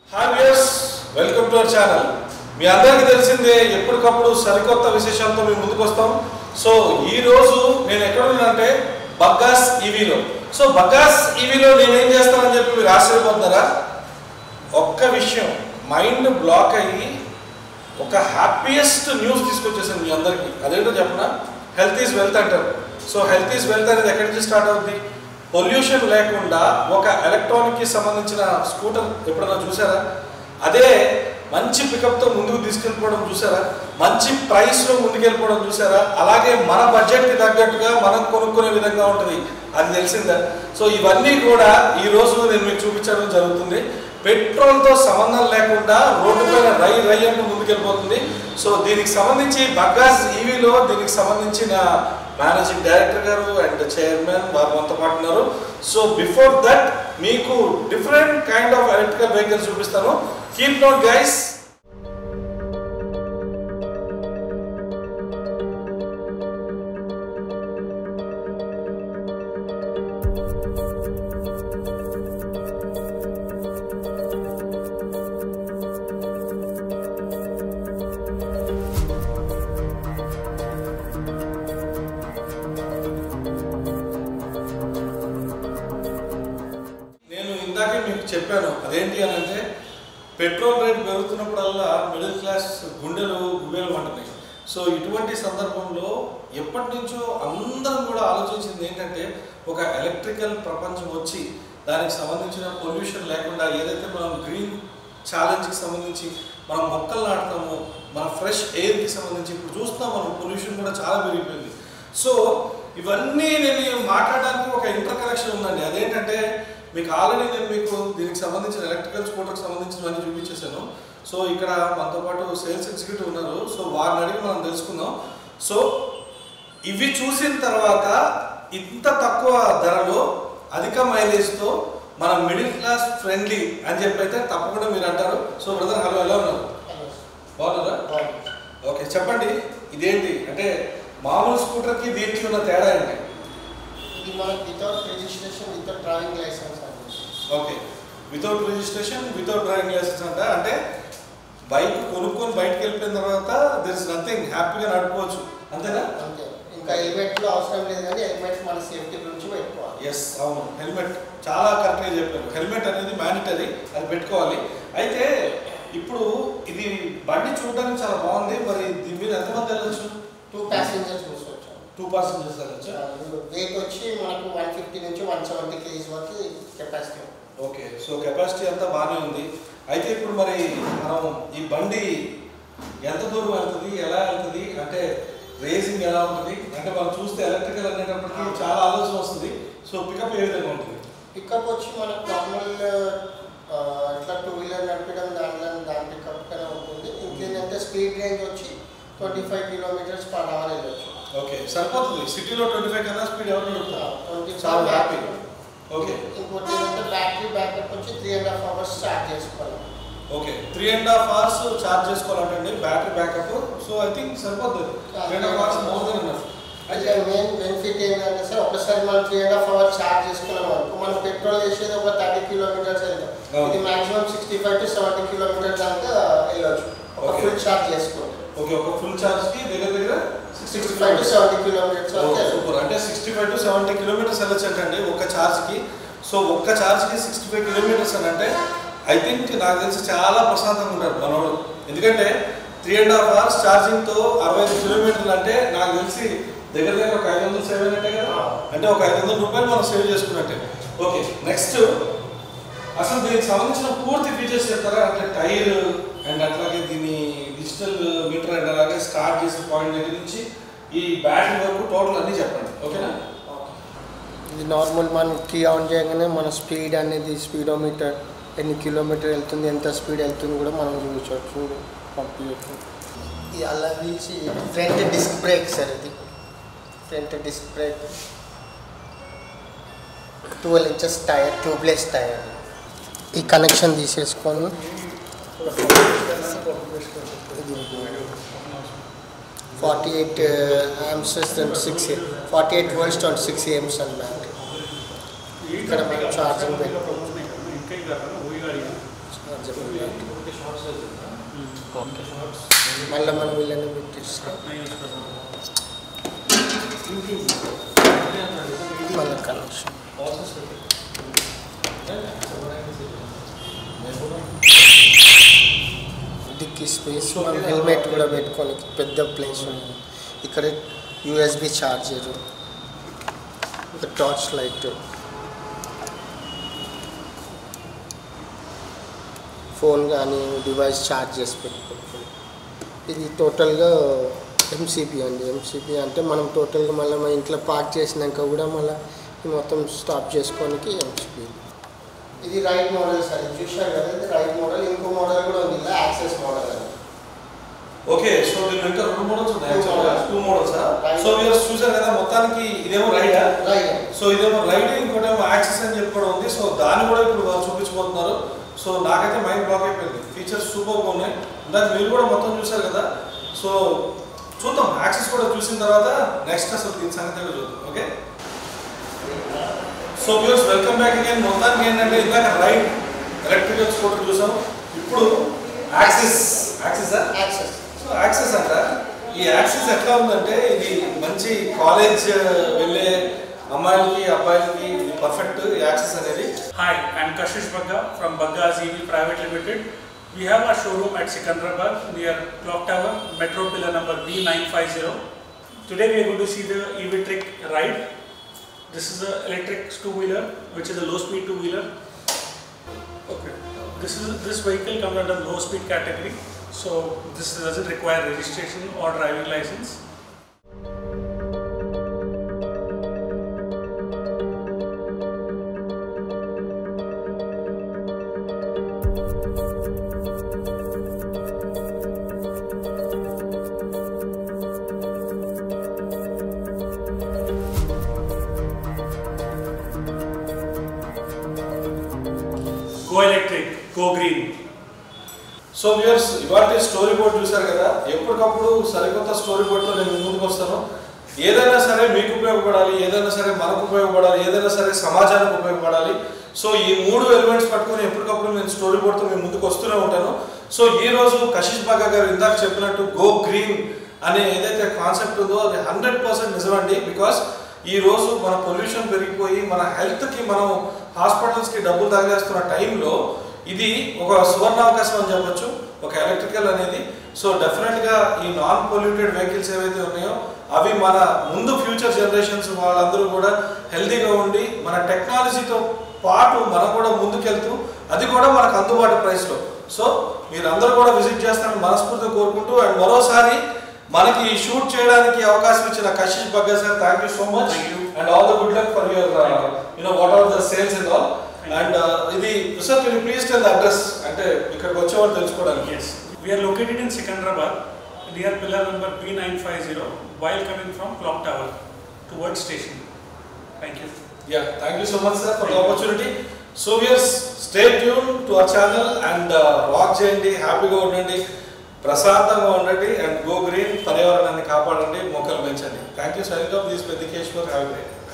Hi viewers welcome to our channel మీ అందరికీ తెలిసిందే ఎప్పటికప్పుడు సరికొత్త విశేషాలతో మేము ముందుకు వస్తాం సో ఈ రోజు నేను ఎక్కడ ఉన్నానంటే బగ్గాస్ ఈవీలో సో బగ్గాస్ ఈవీలో నేను ఏం చేస్తానని చెప్పి మీరు ఆశ్చర్యపోతున్నారా ఒక్క విషయం మైండ్ బ్లాక్ అయ్యి ఒక హ్యాపీయెస్ట్ న్యూస్ తీసుకొచ్చేసాను మీ అందరికీ అదేంటో చెప్పనా హెల్త్ ఈజ్ వెల్త్ అంటారు సో హెల్త్ ఈజ్ వెల్త్ అనేది ఎక్కడి నుంచి స్టార్ట్ అవుద్ది పొల్యూషన్ లేకుండా ఒక ఎలక్ట్రానిక్కి సంబంధించిన స్కూటర్ ఎప్పుడైనా చూసారా అదే మంచి పికప్తో ముందుకు తీసుకెళ్ళిపోవడం చూసారా మంచి ప్రైస్లో ముందుకెళ్ళిపోవడం చూసారా అలాగే మన బడ్జెట్కి తగ్గట్టుగా మనం కొనుక్కునే విధంగా ఉంటుంది అది తెలిసిందా సో ఇవన్నీ కూడా ఈ రోజు నేను మీకు చూపించడం జరుగుతుంది పెట్రోల్తో సంబంధం లేకుండా రోడ్డు పైన రై రై అంటూ ముందుకెళ్ళిపోతుంది సో దీనికి సంబంధించి బగ్గాస్ ఈవీలో దీనికి సంబంధించిన మేనేజింగ్ డైరెక్టర్ గారు అండ్ చైర్మన్ వారు మనతో పాటు ఉన్నారు సో బిఫోర్ దట్ మీకు different kind of electrical vehicles చూపిస్తాను కీప్ నోట్ గైస్ నేను ఇందాకే మీకు చెప్పాను అదేంటి అని అంటే పెట్రోల్ రేట్ పెరుగుతున్నప్పుడల్లా మిడిల్ క్లాస్ గుండెలు గుండెలు అంటున్నాయి సో ఇటువంటి సందర్భంలో ఎప్పటి నుంచో అందరం కూడా ఆలోచించింది ఏంటంటే ఒక ఎలక్ట్రికల్ ప్రపంచం వచ్చి దానికి సంబంధించిన పొల్యూషన్ లేకుండా ఏదైతే మనం గ్రీన్ ఛాలెంజ్కి సంబంధించి మనం మొక్కలు నాటుతామో మన ఫ్రెష్ ఎయిర్కి సంబంధించి ఇప్పుడు చూస్తున్నాం మనం పొల్యూషన్ కూడా చాలా పెరిగిపోయింది సో ఇవన్నీ నేను మాట్లాడడానికి ఒక ఇంటర్ కనెక్షన్ ఉందండి అదేంటంటే మీకు ఆల్రెడీ నేను మీకు దీనికి సంబంధించిన ఎలక్ట్రికల్ స్కూటర్కి సంబంధించినవన్నీ చూపించేశాను సో ఇక్కడ మనతో పాటు సేల్స్ ఎగ్జిక్యూటివ్ ఉన్నారు సో వారిని అడిగి మనం తెలుసుకుందాం సో ఇవి చూసిన తర్వాత ఇంత తక్కువ ధరలో అధిక మైలేజ్తో మన మిడిల్ క్లాస్ ఫ్రెండ్లీ అని చెప్పి అయితే తప్పకుండా మీరు అంటారు సో బ్రదర్ హలో ఎలా ఉన్నారు బాగున్నారా ఓకే చెప్పండి ఇదేంటి అంటే మామూలు స్కూటర్కి దీనికి ఉన్న తేడా ఏంటి ఇది మనకి without registration without driving licence అండి okay without registration without driving licence అంట అంటే బైక్ కొనుక్కొని బయటకు వెళ్ళిపోయిన తర్వాత దర్ ఇస్ నథింగ్ హ్యాపీగా నడుపుకోవచ్చు అంతేనా అంతే ఇంకా హెల్మెట్లు అవసరం లేదు కానీ హెల్మెట్ మన సేఫ్టీ గురించి పెట్టుకోవాలి ఎస్ అవును హెల్మెట్ చాలా కరెక్ట్గా చెప్పారు హెల్మెట్ అనేది మ్యాండటరీ అది పెట్టుకోవాలి అయితే ఇప్పుడు ఇది బండి చూడడానికి చాలా బాగుంది మరి దీని మీద ఎంతమంది వెళ్ళచ్చు టూ ప్యాసింజర్స్ కూర్చోవచ్చు టూ పర్సెంటేజ్ వెళ్ళచ్చు వెయిట్ వచ్చి మనకు వన్ ఫిఫ్టీ నుంచి వన్ సెవెంటీ కేజీస్ వరకు కెపాసిటీ ఓకే సో కెపాసిటీ అంతా బాగానే ఉంది అయితే ఇప్పుడు మరి మనం ఈ బండి ఎంత దూరం వెళ్తుంది ఎలా వెళ్తుంది అంటే రేసింగ్ ఎలా ఉంటుంది అంటే మనం చూస్తే ఎలక్ట్రికల్ అనేటప్పటికి చాలా ఆలోచన వస్తుంది సో పికప్ ఏ విధంగా ఉంటుంది పికప్ వచ్చి మనకు నార్మల్ ఇట్లా టూ వీలర్ నడపడం దాంట్లో దాని పికప్ పైన ఉంటుంది ఇంకేంటంటే స్పీడ్ రేంజ్ వచ్చి twenty five kilometres per hour వెళ్ళొచ్చు ఓకే సరిపోతుంది సిటీలో ట్వంటీ ఫైవ్ కన్నా స్పీడ్ ఎవరు నడుపుతారు ట్వంటీ చాలా హ్యాపీ ఓకే ఇంకోటి ఏంటంటే బ్యాటరీ బ్యాకప్ వచ్చి three and half hours charge చేసుకోవాలి okay three and half hours charge చేసుకోవాలంటే battery backup so I think సరిపోతుంది three and half hours more than enough అయితే మెయిన్ బెనిఫిట్ ఏంటంటే సార్ ఒకసారి మనం three and half hour charge చేసుకున్నాం అనుకో మనం పెట్రోల్ వేసేది ఒక థర్టీ కిలోమీటర్స్ వెళ్తాం అవును. ఇది maximum sixty five to seventy kilometres దాకా వెళ్ళొచ్చు ఒక Okay. ఫుల్ ఛార్జ్ చేసుకుంటే ఓకే ఒక ఫుల్ ఛార్జ్కి దగ్గర దగ్గర sixty five to seventy kilometres వరకు వెళ్ళొచ్చు. సూపర్ అంటే sixty five to seventy kilometres వెళ్ళొచ్చు అండి ఒక్క ఛార్జ్కి సో ఒక్క ఛార్జ్కి సిక్స్టీ ఫైవ్ కిలోమీటర్స్ అని అంటే ఐ థింక్ నాకు తెలిసి చాలా ప్రశాంతంగా ఉంటాడు మనోడు ఎందుకంటే త్రీ అండ్ హాఫ్ అవర్స్ ఛార్జింగ్తో అరవై ఐదు కిలోమీటర్లు అంటే నాకు తెలిసి దగ్గర దగ్గర ఒక ఐదు వందలు సేవ్ అయినట్టే కదా అంటే ఒక ఐదు వందల రూపాయలు మనం సేవ్ చేసుకున్నట్టే ఓకే నెక్స్ట్ అసలు దీనికి సంబంధించిన పూర్తి ఫీచర్స్ చెప్తారా అంటే టైర్ అండ్ అట్లాగే దీని డిజిటల్ మీటర్ అండ్ అలాగే స్టార్ట్ చేసే పాయింట్ దగ్గర నుంచి ఈ బ్యాటరీ వరకు టోటల్ అన్నీ చెప్పండి ఓకేనా ఇది నార్మల్ మనం కీ ఆన్ చేయగానే మన స్పీడ్ అనేది స్పీడోమీటర్ ఎన్ని కిలోమీటర్ వెళ్తుంది ఎంత స్పీడ్ వెళ్తుంది కూడా మనం చూడవచ్చు చూడు పంపించవచ్చు ఇది అలా తీసి ఫ్రంట్ డిస్క్ బ్రేక్ సార్ ఇది front disc brake twelve inches tyre tubeless tyre ఈ కనెక్షన్ తీసేసుకొని forty eight amps twenty six forty eight volts twenty six amps అన్నమాట ఇక్కడ మనం ఛార్జింగ్ పెట్టుకోవచ్చు ఛార్జ్ రీజనబుల్ మళ్ళీ మనం వీళ్ళని పెట్టేస్తే మళ్ళీ కనెక్షన్ డిక్కీ స్పేస్ మనం హెల్మెట్ కూడా పెట్టుకోనికి పెద్ద ప్లేస్ ఉంది ఇక్కడ USB charger torch light phone కానీ డివైస్ ఛార్జ్ చేసి పెట్టుకోవచ్చు ఇది టోటల్గా ఎంసీపీ అండి ఎంసీపీ అంటే మనం టోటల్గా మళ్ళీ మన ఇంట్లో పార్క్ చేసినాక కూడా మళ్ళీ ఇది మొత్తం స్టాప్ చేసుకోనికి ఎంసీపీ ఇది రైట్ మోడల్ సార్ ఇది చూశారు కదా ఇది రైట్ మోడల్ ఇంకో మోడల్ కూడా ఉంది ఇలా యాక్సెస్ మోడల్ అని ఓకే సో దీనిలో ఇంకా రెండు మోడల్స్ ఉన్నాయి Two models. Two models Right. So మీరు చూసారు కదా మొత్తానికి ఇదేమో రైటా రైట్ సో ఇదేమో రైడ్ ఇంకోటేమో యాక్సెస్ అని చెప్పి కూడా ఉంది సో దాన్ని కూడా ఇప్పుడు వాళ్ళు చూపించబోతున్నారు సో నాకైతే మైండ్ బ్లాక్ అయిపోయింది ఫీచర్స్ సూపర్గా ఉన్నాయి ఇందాక మీరు కూడా మొత్తం చూసారు కదా సో చూద్దాం యాక్సెస్ కూడా చూసిన తర్వాత నెక్స్ట్ అసలు దీని సంగతి కూడా చూద్దాం okay so viewers welcome back again మొత్తానికి ఏంటంటే ఇందాక రైడ్ ఎలక్ట్రికల్ స్కూటర్ చూసాం ఇప్పుడు access access access so access అంట ఈ యాక్సెస్ ఎట్లా ఉందంటే ఇది మంచి కాలేజ్ వెళ్ళే అమ్మాయిలకి అబ్బాయిలకి ఇది పర్ఫెక్ట్ యాక్సెస్ అనేది Hi, I'm Kashish Bagga from Bagga's EV Private Limited. We have our showroom at Sikandrabad near Clock Tower, Metro Pillar number B950. Today we are going to see the EV Trick ride. This is an electric two-wheeler, which is a low-speed two-wheeler. Okay. This is this vehicle comes under low-speed category, so this doesn't require registration or driving license. Go electric, go green. So viewers ఇవాళ story board చూశారు కదా ఎప్పటికప్పుడు సరికొత్త story బోర్డ్తో నేను మీ ముందుకు వస్తాను ఏదైనా సరే మీకు ఉపయోగపడాలి ఏదైనా సరే మనకు ఉపయోగపడాలి ఏదైనా సరే సమాజానికి ఉపయోగపడాలి సో ఈ మూడు ఎలిమెంట్స్ పట్టుకొని ఎప్పటికప్పుడు నేను స్టోరీ బోర్డ్తో మీ ముందుకు వస్తూనే ఉంటాను సో ఈ రోజు కశిష్ బాగా గారు ఇందాక చెప్పినట్టు గో గ్రీన్ అనే ఏదైతే కాన్సెప్ట్ ఉందో అది హండ్రెడ్ పర్సెంట్ నిజమండి బికాస్ ఈ రోజు మన పొల్యూషన్ పెరిగిపోయి మన హెల్త్కి మనం హాస్పిటల్స్కి డబ్బులు తగిలేస్తున్న టైంలో ఇది ఒక సువర్ణ అవకాశం అని చెప్పొచ్చు ఒక ఎలక్ట్రికల్ అనేది సో డెఫినెట్గా ఈ నాన్ పొల్యూటెడ్ వెహికల్స్ ఏవైతే ఉన్నాయో అవి మన ముందు ఫ్యూచర్ జనరేషన్స్ వాళ్ళందరూ కూడా హెల్తీగా ఉండి మన టెక్నాలజీతో పాటు మనం కూడా ముందుకెళ్తూ అది కూడా మనకు అందుబాటు ప్రైస్లో సో మీరందరూ కూడా విజిట్ చేస్తారని మనస్ఫూర్తిగా కోరుకుంటూ అండ్ మరోసారి మనకి షూట్ చేయడానికి అవకాశం ఇచ్చిన Kashish Bagga sir thank you so much Thank you. And all the good luck for your you know what are the sales and all and ఇది sir can please tell the address అంటే ఇక్కడికి వచ్చేవాళ్ళు తెలుసుకోవడానికి Yes, we are located in Sikandrabad near pillar number B950 while coming from Clock Tower towards station. Thank you. Yeah thank you so much sir for the opportunity so viewers stay tune to our channel and walk చేయండి హ్యాపీగా ఉండండి ప్రశాంతంగా ఉండండి and go green పర్యావరణాన్ని కాపాడండి మొక్కలు పెంచండి thank you signing off this Peddikeshwar have great